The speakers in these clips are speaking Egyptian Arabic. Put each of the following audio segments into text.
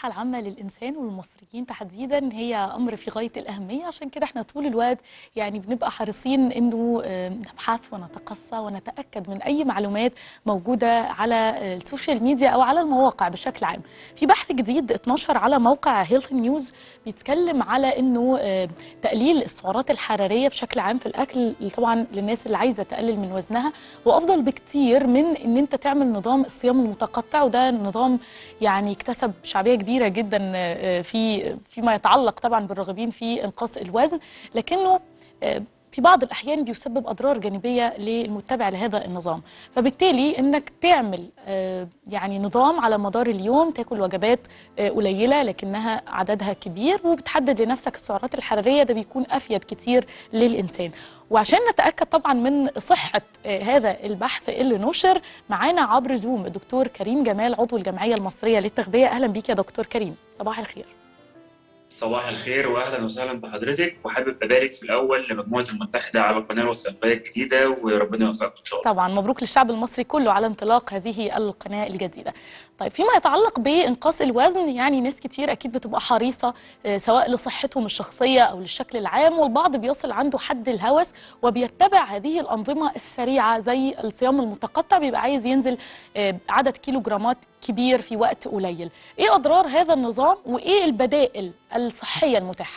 الصحة العامة للإنسان والمصريين تحديدا هي أمر في غاية الأهمية عشان كده احنا طول الوقت يعني بنبقى حريصين إنه آه، نبحث ونتقصى ونتأكد من أي معلومات موجودة على آه، السوشيال ميديا أو على المواقع بشكل عام في بحث جديد اتنشر على موقع هيلث نيوز بيتكلم على إنه آه، تقليل السعرات الحرارية بشكل عام في الأكل طبعا للناس اللي عايزة تقلل من وزنها هو أفضل بكتير من إن أنت تعمل نظام الصيام المتقطع وده نظام يعني اكتسب شعبيه كبيره جدا آه، في فيما يتعلق طبعا بالراغبين في انقاص الوزن لكنه آه، في بعض الاحيان بيسبب اضرار جانبيه للمتبع لهذا النظام فبالتالي انك تعمل آه، يعني نظام على مدار اليوم تاكل وجبات آه، قليله لكنها عددها كبير وبتحدد لنفسك السعرات الحراريه ده بيكون افيد كتير للانسان وعشان نتاكد طبعا من صحه آه، هذا البحث اللي نشر معانا عبر زوم الدكتور كريم جمال عضو الجمعيه المصريه للتغذيه اهلا بيك يا دكتور كريم صباح الخير صباح الخير واهلا وسهلا بحضرتك وحابب ابارك في الاول لمجموعه المتحده على القناه الوثائقيه الجديده وربنا يوفقكم ان شاء الله. طبعا مبروك للشعب المصري كله على انطلاق هذه القناه الجديده. طيب فيما يتعلق بانقاص الوزن يعني ناس كتير اكيد بتبقى حريصه آه، سواء لصحتهم الشخصيه او للشكل العام والبعض بيصل عنده حد الهوس وبيتبع هذه الانظمه السريعه زي الصيام المتقطع بيبقى عايز ينزل آه، عدد كيلو جرامات كبير في وقت قليل. ايه اضرار هذا النظام وايه البدائل الصحيه المتاحه؟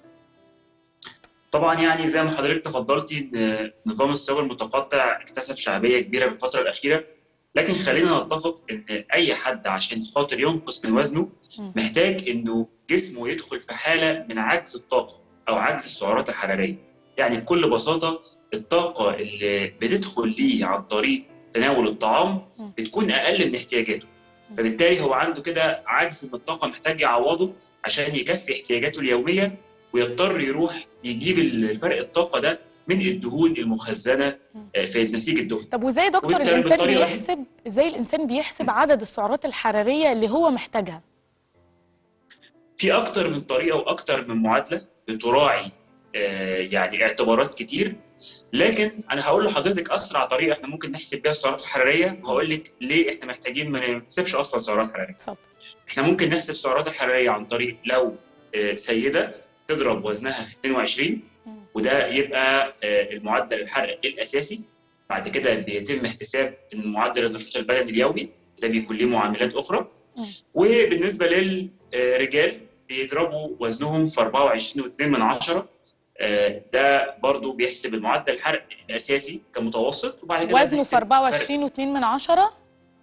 طبعا يعني زي ما حضرتك تفضلتي ان نظام الصيام المتقطع اكتسب شعبيه كبيره في الفتره الاخيره لكن خلينا نتفق ان اي حد عشان خاطر ينقص من وزنه مم. محتاج انه جسمه يدخل في حاله من عجز الطاقه او عجز السعرات الحراريه يعني بكل بساطه الطاقه اللي بتدخل ليه عن طريق تناول الطعام مم. بتكون اقل من احتياجاته فبالتالي هو عنده كده عجز من الطاقه محتاج يعوضه عشان يكفي احتياجاته اليوميه ويضطر يروح يجيب الفرق الطاقه ده من الدهون المخزنه آه، في نسيج الدهن طب وازاي يا دكتور وانت الانسان بالطريقة دي- بيحسب ازاي الانسان بيحسب عدد السعرات الحراريه اللي هو محتاجها؟ في اكتر من طريقه واكتر من معادله بتراعي آه، يعني اعتبارات كتير لكن انا هقول لحضرتك اسرع طريقه احنا ممكن نحسب بيها السعرات الحراريه وهقول لك ليه احنا محتاجين ما نحسبش اصلا سعرات حراريه اتفضل. احنا ممكن نحسب السعرات الحراريه عن طريق لو آه، سيده تضرب وزنها في 22 مم. وده يبقى آه، المعدل الحرق الاساسي بعد كده بيتم احتساب معدل النشاط البدني اليومي ده بيكون ليه معاملات اخرى مم. وبالنسبه للرجال بيضربوا وزنهم في 24.2 من عشرة آه، ده برضو بيحسب المعدل الحرق الاساسي كمتوسط وبعد كده وزنه في بنحسب 24 و2 من عشرة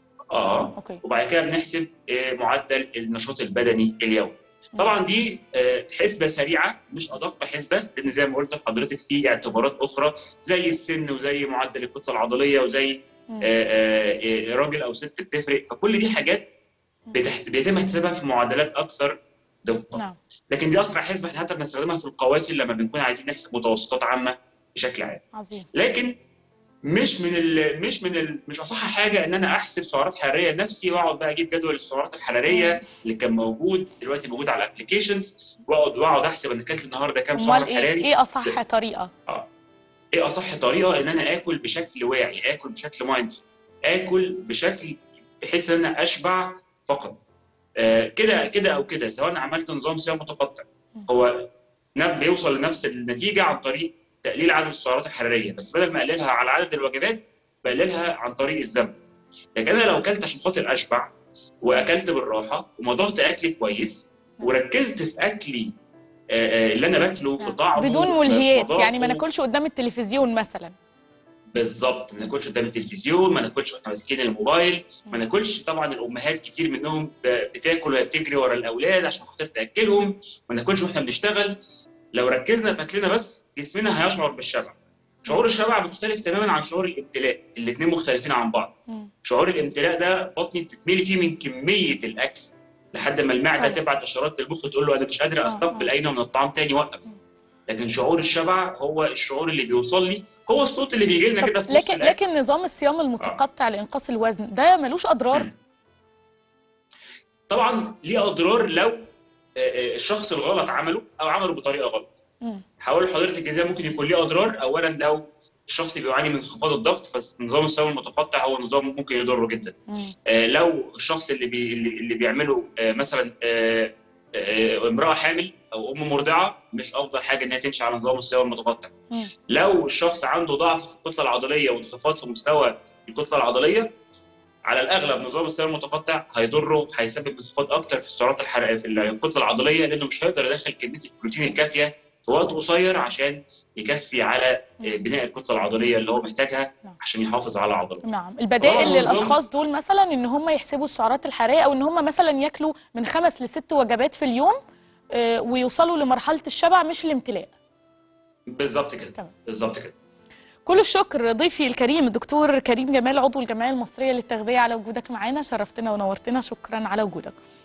اه اوكي وبعد كده بنحسب آه، معدل النشاط البدني اليومي طبعا دي آه، حسبه سريعه مش ادق حسبه لان زي ما قلت لحضرتك في اعتبارات اخرى زي السن وزي معدل الكتله العضليه وزي مم. آه، آه، آه، راجل او ست بتفرق فكل دي حاجات بتحت... بيتم احتسابها في معادلات اكثر دقه نعم لكن دي اسرع حسبه احنا حتى بنستخدمها في القوافل لما بنكون عايزين نحسب متوسطات عامه بشكل عام عظيم لكن مش من ال مش من ال مش اصح حاجه ان انا احسب سعرات حراريه لنفسي واقعد بقى اجيب جدول السعرات الحراريه اللي كان موجود دلوقتي موجود على الابلكيشنز واقعد واقعد احسب انا اكلت النهارده كام سعر امال ايه حراري ايه اصح طريقه؟ ايه اصح طريقه ان انا اكل بشكل واعي اكل بشكل مايند اكل بشكل بحيث ان انا اشبع فقط آه كده كده او كده سواء عملت نظام صيام متقطع هو نب- بيوصل لنفس النتيجه عن طريق تقليل عدد السعرات الحراريه بس بدل ما اقللها على عدد الوجبات بقللها عن طريق الزمن لكن انا لو اكلت عشان خاطر اشبع واكلت بالراحه ومضغت اكلي كويس وركزت في اكلي آه، آه، اللي انا باكله في طعمه بدون وفي- في ملهيات يعني ما مذاقه. ناكلش قدام التلفزيون مثلا بالظبط ما ناكلش قدام التلفزيون ما ناكلش واحنا ماسكين الموبايل ما ناكلش طبعا الامهات كتير منهم ب- بتاكل وهي بتجري ورا الاولاد عشان خاطر تاكلهم ما ناكلش واحنا بنشتغل لو ركزنا في اكلنا بس جسمنا هيشعر بالشبع شعور الشبع مختلف تماما عن شعور الامتلاء الاثنين مختلفين عن بعض مم. شعور الامتلاء ده بطني بتتملي فيه من كميه الاكل لحد ما المعده آه. تبعت اشارات للمخ تقول له انا مش قادر آه، استقبل آه. اي نوع من الطعام تاني وقف لكن شعور الشبع هو الشعور اللي بيوصل لي هو الصوت اللي بيجي لنا طب كده في نص لكن الاكل لكن نظام الصيام المتقطع لانقاص الوزن ده ملوش اضرار؟ مم. طبعا ليه اضرار لو آه، آه، الشخص الغلط عمله او عمله بطريقه غلط مم. هقول لحضرتك ازاي ممكن يكون ليه اضرار اولا لو الشخص بيعاني من انخفاض الضغط فنظام الصيام المتقطع هو نظام ممكن يضره جدا مم. آه، لو الشخص اللي بي اللي اللي بيعمله آه، مثلا آه، آه، امراه حامل او ام مرضعه مش افضل حاجه انها تمشي على نظام الصيام المتقطع مم. لو الشخص عنده ضعف في الكتله العضليه وانخفاض في مستوى الكتله العضليه على الاغلب نظام الصيام المتقطع هيضره هيسبب انخفاض اكتر في السعرات الحراريه في الكتله العضليه لانه مش هيقدر يدخل كميه البروتين الكافيه في وقت قصير عشان يكفي على آه، بناء الكتله العضليه اللي هو محتاجها عشان يحافظ على عضلاته نعم البدائل آه، نظام- للاشخاص دول مثلا ان هم يحسبوا السعرات الحراريه او ان هم مثلا ياكلوا من خمس لست وجبات في اليوم آه، ويوصلوا لمرحله الشبع مش الامتلاء بالظبط كده تمام. بالظبط كده كل الشكر ضيفي الكريم الدكتور كريم جمال عضو الجمعيه المصريه للتغذيه على وجودك معانا شرفتنا ونورتنا شكرا على وجودك